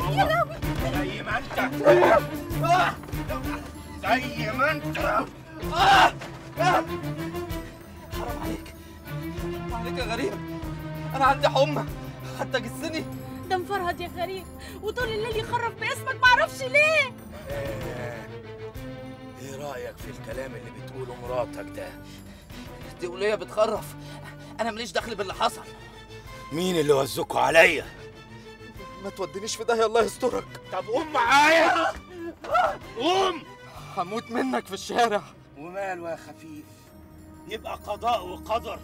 يا لهوي زي ما انت زي ما انت حرام عليك حرام عليك يا غريب انا عندي حمى حتى جسني ده مفرهد يا غريب وطول الليل يخرف باسمك معرفش ليه ايه رايك في الكلام اللي بتقوله مراتك ده دي وليه بتخرف انا ماليش دخل باللي حصل مين اللي وزكوا عليا ما تودينيش في داهيه الله يسترك طب قوم معايا قوم هموت منك في الشارع وماله يا خفيف يبقى قضاء وقدر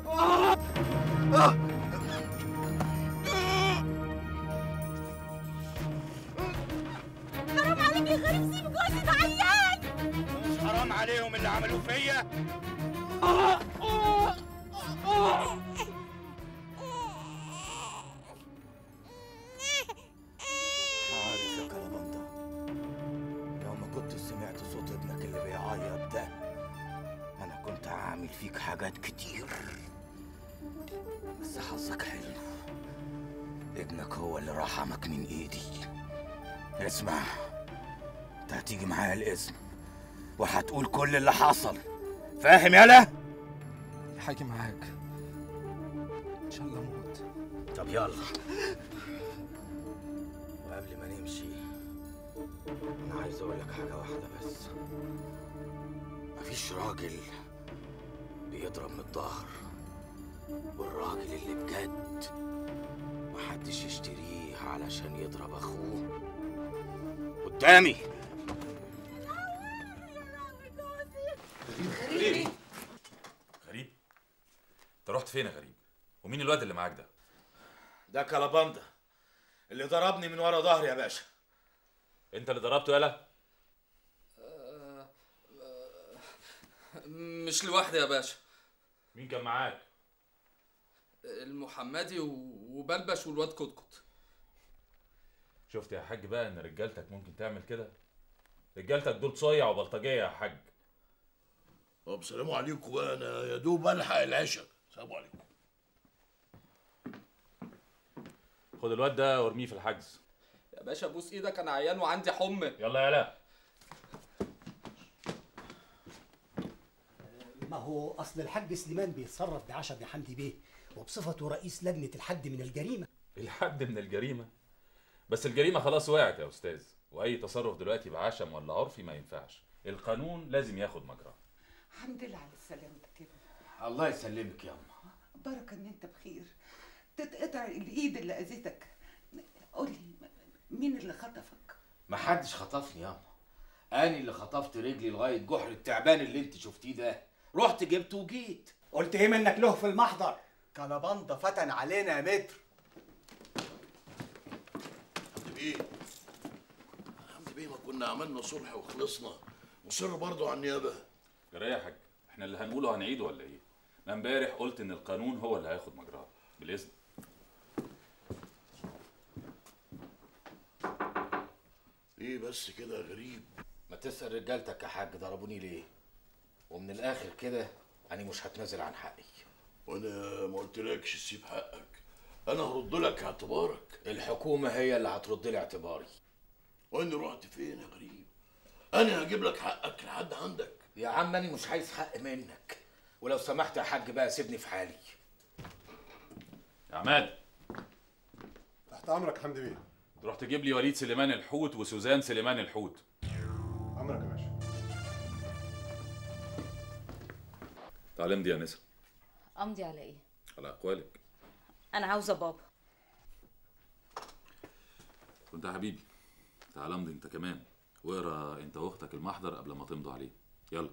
حرام عليك يا غريب سيب جوزي ده عيان مش حرام عليهم اللي عملوه فيا عارف يا كلبندا لو ما كنت سمعت صوت ابنك اللي بيعيط ده انا كنت هعمل فيك حاجات كتير بس حظك حلو ابنك هو اللي رحمك من ايدي اسمع انت هتيجي معايا الاسم وهتقول كل اللي حصل فاهم يالا هاجي معاك ان شاء الله اموت طب يلا وقبل ما نمشي انا عايز اقول لك حاجه واحده بس مفيش راجل بيضرب من الظهر والراجل اللي بجد محدش يشتريه علشان يضرب اخوه قدامي غريب غريب انت رحت فين يا غريب ومين الواد اللي معاك ده ده كلاباندا اللي ضربني من ورا ظهري يا باشا انت اللي ضربته يالا مش لوحدي يا باشا مين كان معاك المحمدي و- وبلبش والواد كتكت شفت يا حاج بقى ان رجالتك ممكن تعمل كده رجالتك دول صيع وبلطجيه يا حاج طب سلام عليكم بقى انا يا دوب الحق العشاء سلام عليكم خد الواد ده وارميه في الحجز يا باشا بوس ايدك انا عيان وعندي حمى يلا يالا ما هو اصل الحاج سليمان بيتصرف بعشا بن حمدي بيه وبصفته رئيس لجنه الحد من الجريمه الحد من الجريمه بس الجريمه خلاص وقعت يا استاذ واي تصرف دلوقتي بعشم ولا عرفي ما ينفعش القانون لازم ياخد مجراه الحمد لله على سلامتك يا ابني الله يسلمك يا أم بركة ان انت بخير تتقطع الايد اللي اذتك قولي مين اللي خطفك ما حدش خطفني ياما انا اللي خطفت رجلي لغايه جحر التعبان اللي انت شفتيه ده رحت جبته وجيت قلت ايه منك له في المحضر كلباندا فتن علينا يا متر حمدي بيه حمدي بيه ما كنا عملنا صلح وخلصنا مصر برضه على النيابه جرى يا حاج احنا اللي هنقوله هنعيده ولا ايه انا امبارح قلت ان القانون هو اللي هياخد مجراه بالاذن ايه بس كده يا غريب ما تسال رجالتك يا حاج ضربوني ليه ومن الاخر كده انا مش هتنازل عن حقي وانا ما قلتلكش سيب حقك انا هرد لك اعتبارك الحكومه هي اللي هترد لي اعتباري وانا رحت فين يا غريب انا هجيب لك حقك لحد عندك يا عم انا مش عايز حق منك ولو سمحت يا حاج بقى سيبني في حالي يا عماد تحت امرك يا حمدي بيه تروح تجيب لي وليد سليمان الحوت وسوزان سليمان الحوت امرك يا باشا تعالى امضي يا نسا امضي على ايه على اقوالك انا عاوزه بابا وانت يا حبيبي تعالى امضي انت كمان واقرا انت واختك المحضر قبل ما تمضوا عليه يلا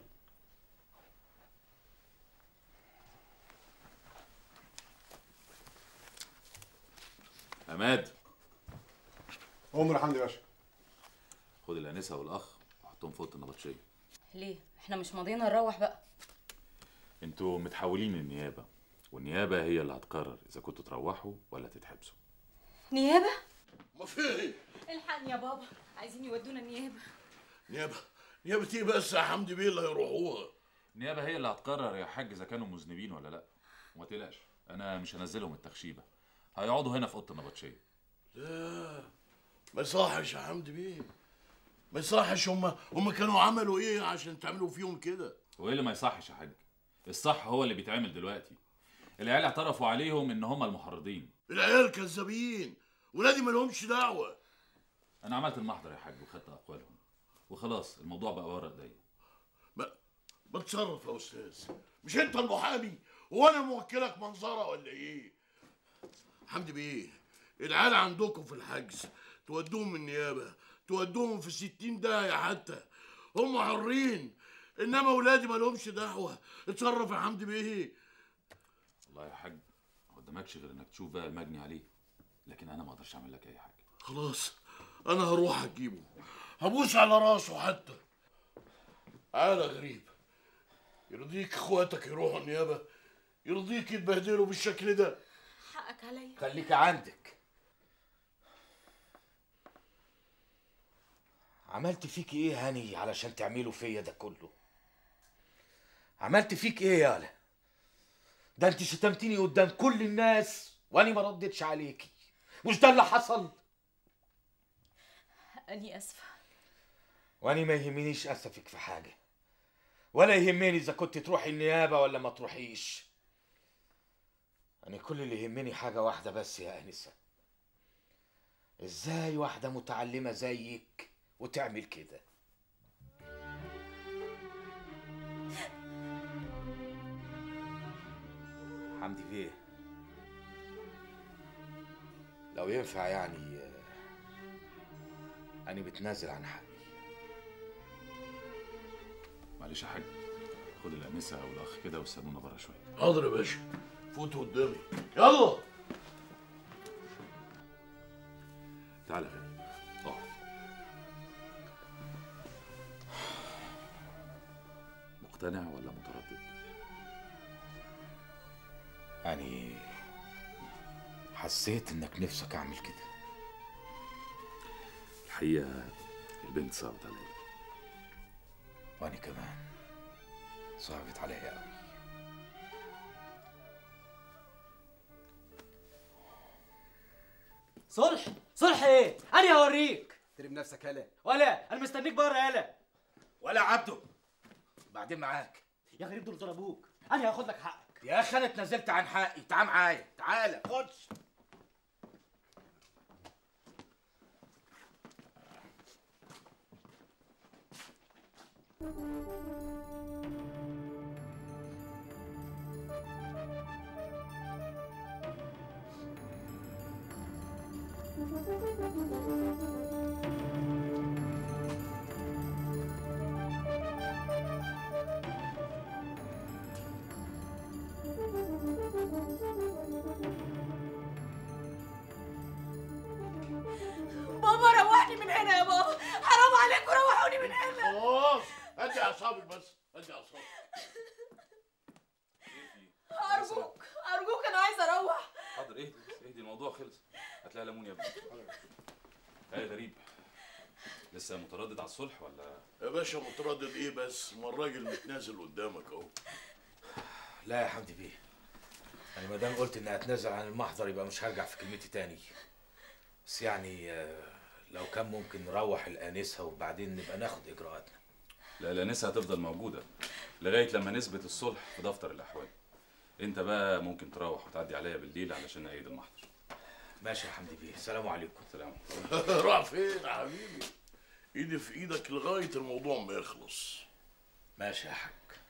عماد امر يا حمدي باشا خد الانسه والاخ وحطهم في اوضه النبطشيه ليه احنا مش ماضيين نروح بقى انتوا متحولين النيابه والنيابه هي اللي هتقرر اذا كنتوا تروحوا ولا تتحبسوا نيابه ما في ايه الحقني يا بابا عايزين يودونا النيابه نيابه نيابه ايه بس يا حمدي بيه اللي هيروحوها النيابه هي اللي هتقرر يا حاج اذا كانوا مذنبين ولا لا وما تقلقش انا مش هنزلهم التخشيبه هيقعدوا هنا في اوضه النبطشيه لا ما يصحش يا حمدي بيه ما يصحش هم هم كانوا عملوا ايه عشان تعملوا فيهم كده وايه اللي ما يصحش يا حاج الصح هو اللي بيتعمل دلوقتي العيال اعترفوا عليهم ان هم المحرضين العيال كذابين ولادي ما لهمش دعوه انا عملت المحضر يا حاج وخدت اقوالهم وخلاص الموضوع بقى ورا ايديا ما ما تصرف يا استاذ مش انت المحامي وانا موكلك منظره ولا ايه حمدي بيه العيال عندكم في الحجز تودوهم من النيابه تودوهم في ستين داهيه حتى هم حرين انما ولادي ما لهمش دعوه اتصرف يا حمدي بيه والله يا حاج ما قدامكش غير انك تشوف بقى المجني عليه لكن انا ما اقدرش اعمل لك اي حاجه خلاص انا هروح اجيبه هبوس على راسه حتى تعالى غريب يرضيك اخواتك يروحوا النيابه يرضيك يتبهدلوا بالشكل ده حقك عليا خليك عندك عملت فيك ايه هاني علشان تعملوا فيا ده كله عملت فيك ايه يالا ده انت شتمتني قدام كل الناس وانا ما ردتش عليكي مش ده اللي حصل اني اسفه وانا ما يهمنيش اسفك في حاجه ولا يهمني اذا كنت تروحي النيابه ولا ما تروحيش انا كل اللي يهمني حاجه واحده بس يا انسه ازاي واحده متعلمه زيك وتعمل كده حمدي بيه لو ينفع يعني آه، أنا بتنازل عن حقي معلش يا حاج خد الانسه او الاخ كده واستنونا بره شويه حاضر يا باشا فوتوا قدامي يلا تعالى يا غالي اقعد مقتنع ولا متردد يعني حسيت إنك نفسك أعمل كده الحقيقه البنت صعبت عليا وأنا كمان صعبت عليا أوي صلح صلح ايه انا هوريك ترم نفسك هلا ولا انا مستنيك بره يالا ولا عبده بعدين معاك يا غريب دول ضربوك انا هاخد لك حقك يا أخي أنا اتنازلت عن حقي تعال معايا تعالى خش بابا روحني من هنا يا بابا حرام عليكم روحوني من هنا خلاص هدي اعصابك بس هدي اعصابك ارجوك ارجوك انا عايزه اروح حاضر اهدي اهدي الموضوع خلص هتلاقي ليمون يا ابني ايه غريب لسه متردد على الصلح ولا يا باشا متردد ايه بس ما الراجل متنازل قدامك اهو لا يا حمدي بيه انا ما دام قلت اني اتنازل عن المحضر يبقى مش هرجع في كلمتي تاني بس يعني آه، لو كان ممكن نروح الانسه وبعدين نبقى ناخد اجراءاتنا لا الانسه هتفضل موجوده لغايه لما نثبت الصلح في دفتر الاحوال انت بقى ممكن تروح وتعدي عليا بالليل علشان اعيد المحضر ماشي يا حمدي بيه سلام عليكم سلام راح فين يا حبيبي ايدي في ايدك لغايه الموضوع ما يخلص ماشي يا حاج